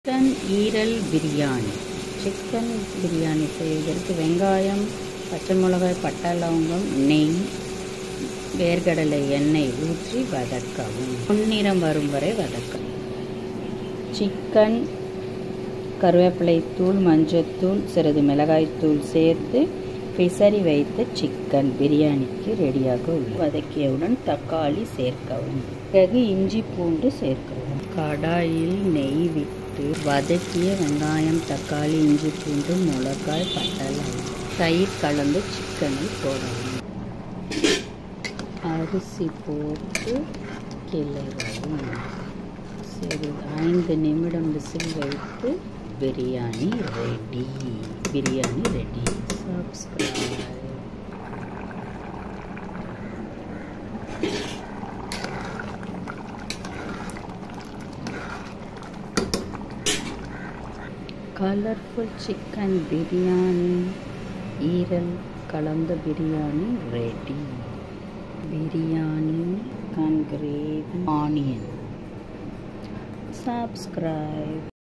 chicken ஈரல் biryani chicken biryani செய்வதற்கு வெங்காயம் பச்சை மிளகாய் பட்டை லவங்கம் நெய் வேர்க்கடலை எண்ணெய் ஊற்றி வதக்கவும் பொன்னிறம் வரும் வரை வதக்கவும் சிக்கன் கருவேப்பிலை தூள் மஞ்சத்தூள் சிறிது மிளகாய்த்தூள் சேர்த்து பிசறி வைத்த சிக்கன் பிரியாணிக்கு ரெடியாக உள்ளது வதக்கியவுடன் தக்காளி சேர்க்கவும் பிறகு இஞ்சி பூண்டு சேர்க்கவும் கடாயில் நெய் விட்டு வதக்கிய வெங்காயம் தக்காளி இஞ்சி பூண்டு மிளகாய் பட்டலம் தயிர் கலந்து சிக்கனை போடவும் அரிசி போட்டு கிளறவும் சரி ஐந்து நிமிடம் விசில் வைத்து biryani ready biryani ready subscribe colourful chicken biryani ஈரல் கலந்த பிரியாணி ரெடி பிரியாணி கன் கிரேவி ஆனியன் சப்ஸ்கிரைப்